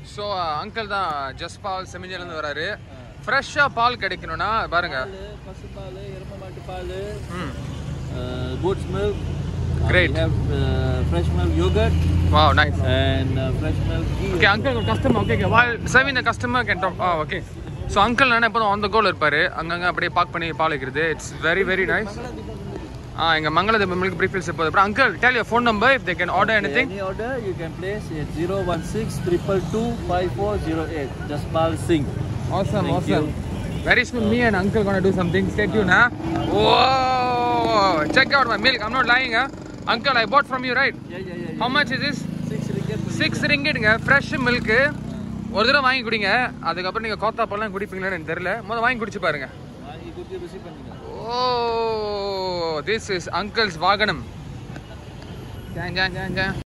So uncle தான் just பால் செமிஞ்சர்லேருந்து வராரு ஃப்ரெஷ்ஷாக பால் கிடைக்கணும்னா பாருங்க பசுப்பால் எருமை மாட்டு பால் ம் goat's milk Great. we have uh, fresh milk yogurt வா nice and uh, fresh milk ghee okay uncle customer okay okay while serving the customer can talk ah okay so uncle நான் எப்போதும் ஆன் த கோல் இருப்பார் அங்கங்கே அப்படியே park பண்ணி பால் வைக்கிறது it's very very nice ah எங்கள் மங்களதீபம் மில்க் ப்ரீஃபில்ஸ் இப்போ அப்புறம் uncle tell your phone number if they can order anything any order you can place at 016 5408 just Pal Singh Awesome, Thank awesome. Very soon, me and uncle gonna do something. Stay tuned, huh? Whoa! Check out my milk. I'm not lying, huh? Uncle, I bought from you, right? yeah yeah yeah, How much is this? six ringgit per six ரிங்கிட்டுங்க fresh milk ஒரு தடவை வாங்கி குடிங்க அதுக்கப்புறம் நீங்கள் Kota பால்லாம் குடிப்பீங்களான்னு எனக்கு தெரியல முதல்ல வாங்கி குடிச்சு பாருங்க liter. வாங்கி குடிச்சு ருசி பண்ணுங்க ஓ திஸ் இஸ் அங்கிள்ஸ் வாகனம் ஜான் ஜான் ஜான் ஜான்